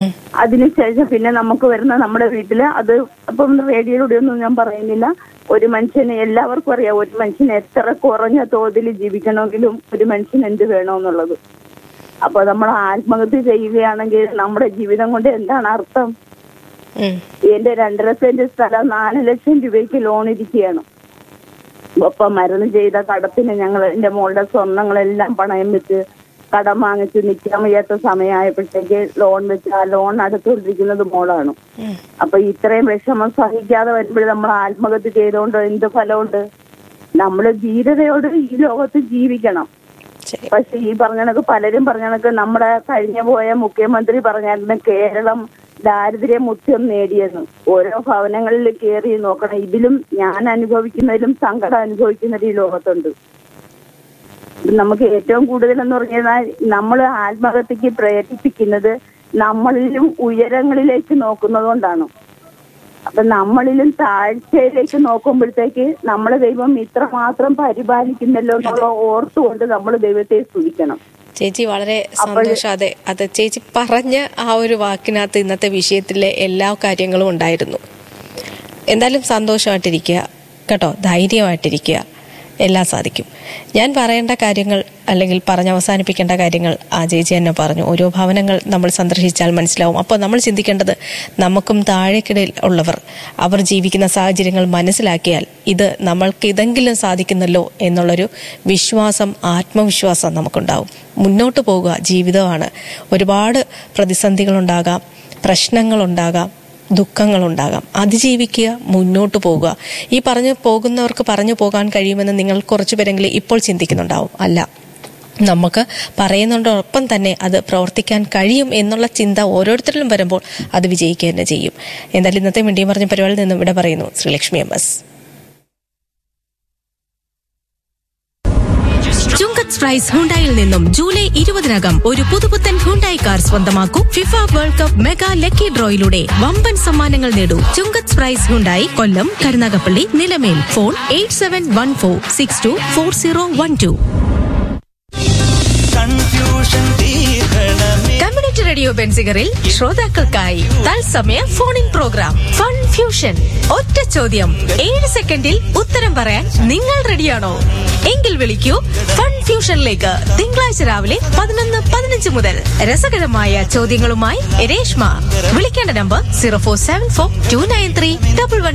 അതിനുശേഷം പിന്നെ നമുക്ക് വരുന്ന നമ്മുടെ വീട്ടില് അത് അപ്പം റേഡിയോയിലൂടെ ഒന്നും ഞാൻ പറയുന്നില്ല ഒരു മനുഷ്യന് എല്ലാവർക്കും അറിയാം ഒരു മനുഷ്യന് എത്ര കുറഞ്ഞ തോതിൽ ജീവിക്കണമെങ്കിലും ഒരു മനുഷ്യന് എന്ത് വേണമെന്നുള്ളത് അപ്പൊ നമ്മൾ ആത്മഹത്യ ചെയ്യുകയാണെങ്കിൽ നമ്മുടെ ജീവിതം കൊണ്ട് എന്താണ് അർത്ഥം ഉം. എന്റെ രണ്ടര സെന്റ് സ്ഥലം നാല് ലക്ഷം രൂപയ്ക്ക് ലോൺ ഇരിക്കുകയാണ് ഒപ്പം മരുന്ന് ചെയ്ത കടത്തിന് ഞങ്ങൾ എന്റെ മോളുടെ സ്വർണങ്ങളെല്ലാം പണയം വെച്ച് കടം വാങ്ങിച്ച് നിൽക്കാൻ വയ്യാത്ത സമയമായപ്പോഴത്തേക്ക് ലോൺ വെച്ച് ആ ലോൺ അടുത്തുകൊണ്ടിരിക്കുന്നത് മോളാണ് ഉം. അപ്പൊ ഇത്രയും വിഷമം സഹിക്കാതെ വരുമ്പോൾ നമ്മൾ ആത്മഹത്യ ചെയ്തുകൊണ്ട് എന്ത് ഫലമുണ്ട് നമ്മൾ ധീരതയോട് ഈ ലോകത്ത് ജീവിക്കണം ശരി പക്ഷെ ഈ പറഞ്ഞ കണക്ക് പലരും പറഞ്ഞ കണക്ക് നമ്മുടെ കഴിഞ്ഞ പോയ മുഖ്യമന്ത്രി പറഞ്ഞായിരുന്നു കേരളം ദാരിദ്ര്യം മുക്തിയും നേടിയെന്ന് ഓരോ ഭവനങ്ങളിൽ കയറി നോക്കണം ഇതിലും ഞാൻ അനുഭവിക്കുന്നതിലും സങ്കടം അനുഭവിക്കുന്നതിൽ ഈ ലോകത്തുണ്ട് ഇത് നമുക്ക് ഏറ്റവും കൂടുതൽ എന്ന് പറഞ്ഞാൽ നമ്മൾ ആത്മഹത്യക്ക് പ്രേരിപ്പിക്കുന്നത് നമ്മളിലും ഉയരങ്ങളിലേക്ക് നോക്കുന്നത് കൊണ്ടാണ് അപ്പൊ നമ്മളിലും താഴ്ചയിലേക്ക് നോക്കുമ്പോഴത്തേക്ക് നമ്മളെ ദൈവം ഇത്രമാത്രം പരിപാലിക്കുന്നല്ലോ എന്നുള്ള ഓർത്തുകൊണ്ട് നമ്മൾ ദൈവത്തെ സ്തുതിക്കണം ചേച്ചി വളരെ സന്തോഷം അതെ അത് ചേച്ചി പറഞ്ഞ ആ ഒരു വാക്കിനകത്ത് ഇന്നത്തെ വിഷയത്തിലെ എല്ലാ കാര്യങ്ങളും ഉണ്ടായിരുന്നു എന്തായാലും സന്തോഷമായിട്ടിരിക്കുക കേട്ടോ ധൈര്യമായിട്ടിരിക്കുക എല്ലാം സാധിക്കും ഞാൻ പറയേണ്ട കാര്യങ്ങൾ അല്ലെങ്കിൽ പറഞ്ഞ് അവസാനിപ്പിക്കേണ്ട കാര്യങ്ങൾ ആ ചേച്ചി തന്നെ പറഞ്ഞു ഓരോ ഭവനങ്ങൾ നമ്മൾ സന്ദർശിച്ചാൽ മനസ്സിലാവും അപ്പോൾ നമ്മൾ ചിന്തിക്കേണ്ടത് നമുക്കും താഴേക്കിടയിൽ ഉള്ളവർ അവർ ജീവിക്കുന്ന സാഹചര്യങ്ങൾ മനസ്സിലാക്കിയാൽ ഇത് നമ്മൾക്ക് ഇതെങ്കിലും സാധിക്കുന്നല്ലോ എന്നുള്ളൊരു വിശ്വാസം ആത്മവിശ്വാസം നമുക്കുണ്ടാവും മുന്നോട്ട് പോവുക ജീവിതമാണ് ഒരുപാട് പ്രതിസന്ധികളുണ്ടാകാം പ്രശ്നങ്ങളുണ്ടാകാം ദുഃഖങ്ങളുണ്ടാകാം അതിജീവിക്കുക മുന്നോട്ട് പോകുക ഈ പറഞ്ഞു പോകുന്നവർക്ക് പറഞ്ഞു പോകാൻ കഴിയുമെന്ന് നിങ്ങൾ കുറച്ചു പേരെങ്കിലും ഇപ്പോൾ ചിന്തിക്കുന്നുണ്ടാവും അല്ല നമുക്ക് പറയുന്നതോടൊപ്പം തന്നെ അത് പ്രവർത്തിക്കാൻ കഴിയും എന്നുള്ള ചിന്ത ഓരോരുത്തരിലും വരുമ്പോൾ അത് വിജയിക്കുക തന്നെ ചെയ്യും എന്തായാലും ഇന്നത്തെ മിണ്ടിയും പറഞ്ഞ പരിപാടിയിൽ നിന്നും ഇവിടെ പറയുന്നു Sreelakshmi M S Chungath prize ഹുണ്ടായിൽ നിന്നും ജൂലൈ ഇരുപതിനകം ഒരു പുതുപുത്തൻ ഹുണ്ടായി കാർ സ്വന്തമാക്കൂ FIFA world cup mega lucky ഡ്രോയിലൂടെ വമ്പൻ സമ്മാനങ്ങൾ നേടൂ Chungath prize Hyundai Kollam Karunagappally Nilamel phone eight seven one four six two four zero one two confusion തീർക്കണമേ കമ്മ്യൂണിറ്റി റേഡിയോ ബെൻസിഗറിൽ ശ്രോതാക്കൾക്കായി തത്സമയ phone in program fun fusion ഒറ്റ ചോദ്യം ഏഴ് സെക്കൻഡിൽ ഉത്തരം പറയാൻ നിങ്ങൾ റെഡിയാണോ എങ്കിൽ വിളിക്കൂ ഫൺ ഫ്യൂഷനിലേക്ക് തിങ്കളാഴ്ച രാവിലെ പതിനൊന്ന് പതിനഞ്ച് മുതൽ രസകരമായ ചോദ്യങ്ങളുമായി രേഷ്മ വിളിക്കേണ്ട number zero four seven four two nine three double one